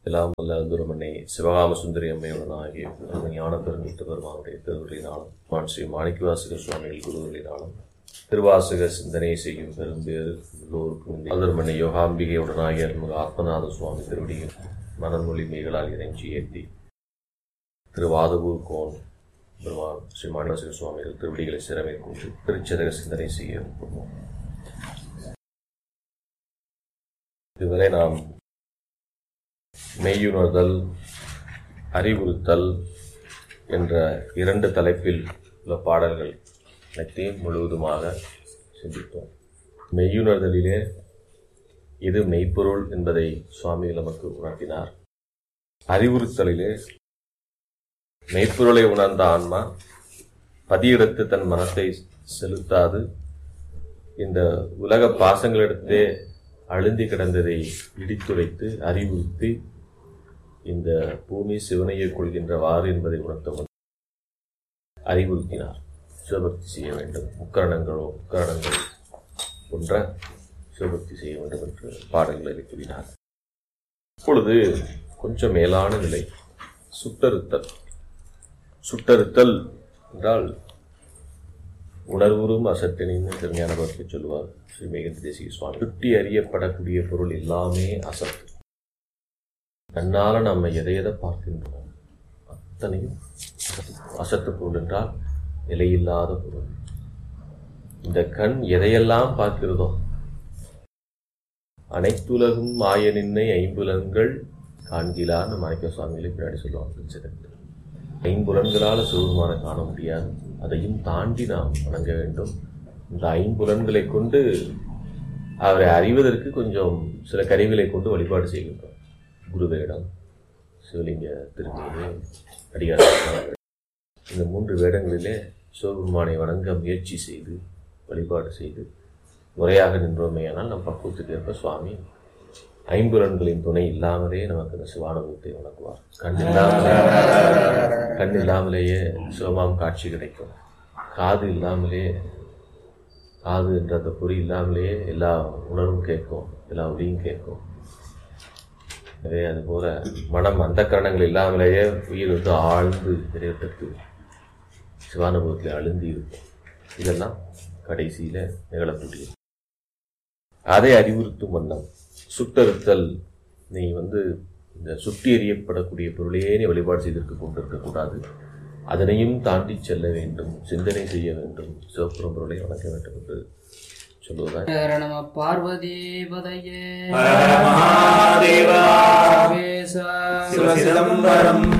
எல்லாம் வல்ல துரமனை சிவகாம சுந்தரி அம்மையுடன் ஆகிய ஞான பெருமித்த பெருமானுடைய திருவருளினாலும் மான் ஸ்ரீ மாணிக்கவாசக சுவாமிகள் குருவருளினாலும் திருவாசக சிந்தனை செய்யும் பெரும்பேறு எல்லோருக்கும் இந்த அதுரமனை யோகாம்பிகையுடன் ஆகிய அருள்மிகு ஆத்மநாத சுவாமி திருவடியும் மனமொழி மெய்களால் இறைஞ்சி ஏற்றி திருவாதவூர் கோன் பெருமான் ஸ்ரீ மாணவசிக சுவாமிகள் திருவடிகளை சிறமேற்கொண்டு திருச்சதக சிந்தனை செய்ய விரும்புவோம். இதுவரை நாம் மெய்யுணர்தல் அறிவுறுத்தல் என்ற இரண்டு தலைப்பில் உள்ள பாடல்கள் அனைத்தையும் முழுவதுமாக சிந்தித்தோம் மெய்யுணர்தலிலே இது மெய்ப்பொருள் என்பதை சுவாமி நமக்கு உணர்த்தினார் அறிவுறுத்தலிலே மெய்ப்பொருளை உணர்ந்த ஆன்மா பதியிடத்து தன் மனத்தை செலுத்தாது இந்த உலக பாசங்களிடத்தே அழுந்தி கிடந்ததை இடித்துரைத்து அறிவுறுத்தி இந்த பூமி சிவனையை கொள்கின்றவாறு என்பதை உணர்த்தவன் அறிவுறுத்தினார் சிவபக்தி செய்ய வேண்டும் முக்கரணங்களோ முக்கரணங்கள் போன்ற சிவபக்தி செய்ய வேண்டும் என்று பாடல்களை கூறினார் இப்பொழுது கொஞ்சம் மேலான நிலை சுட்டறுத்தல் சுட்டறுத்தல் என்றால் உணர்வுறும் அசட்டினின்னு திருஞான பக்தி சொல்லுவார் ஸ்ரீ மேகந்தி தேசிக சுவாமி சுட்டி அறியப்படக்கூடிய பொருள் எல்லாமே அசத்து கண்ணால நம்ம எதை எதை பார்க்கின்றோம் அத்தனையும் அசத்து பொருள் என்றால் நிலையில்லாத பொருள் இந்த கண் எதையெல்லாம் பார்க்கிறதோ அனைத்துலகும் மாய நின்னை ஐம்புலன்கள் காண்கிலான்னு மாணிக்க சுவாமிகளை பின்னாடி சொல்லுவாங்க சிறந்து ஐம்புலன்களால் சிவபெருமான காண முடியாது அதையும் தாண்டி நாம் வணங்க வேண்டும் இந்த ஐம்புலன்களை கொண்டு அவரை அறிவதற்கு கொஞ்சம் சில கருவிகளை கொண்டு வழிபாடு செய்கின்றோம் குருவேடம் சிவலிங்க திருமேனி அடியார் இந்த மூன்று வேடங்களிலே சிவபெருமானை வணங்க முயற்சி செய்து வழிபாடு செய்து முறையாக நின்றோமேயானால் நம் பக்குவத்துக்கு ஏற்ப சுவாமி ஐம்புலன்களின் துணை இல்லாமலே நமக்கு அந்த சிவானுபவத்தை வணங்குவார் கண் இல்லாமலே கண் இல்லாமலேயே சிவமாம் காட்சி கிடைக்கும் காது இல்லாமலே காது என்ற அந்த பொறி இல்லாமலேயே எல்லா உணர்வும் கேட்கும் எல்லா ஒளியும் கேட்கும் எனவே அதுபோல மனம் அந்த கரணங்கள் இல்லாமலேயே உயிர் வந்து ஆழ்ந்து இறைவட்டத்து சிவானுபவத்தில் அழுந்தி இருக்கும் இதெல்லாம் கடைசியில் நிகழக்கூடியது அதை அறிவுறுத்தும் வண்ணம் சுட்டறுத்தல் நீ வந்து இந்த சுட்டி எறியப்படக்கூடிய பொருளையே நீ வழிபாடு செய்திருக்க கொண்டிருக்கக்கூடாது அதனையும் தாண்டி செல்ல வேண்டும் சிந்தனை செய்ய வேண்டும் சிவப்புறம் பொருளை வணங்க வேண்டும் என்று சொல்லுவதாய் ஹர நம பார்வதி பதையே மகாதேவா சர்வேசா சிவசிதம்பரம்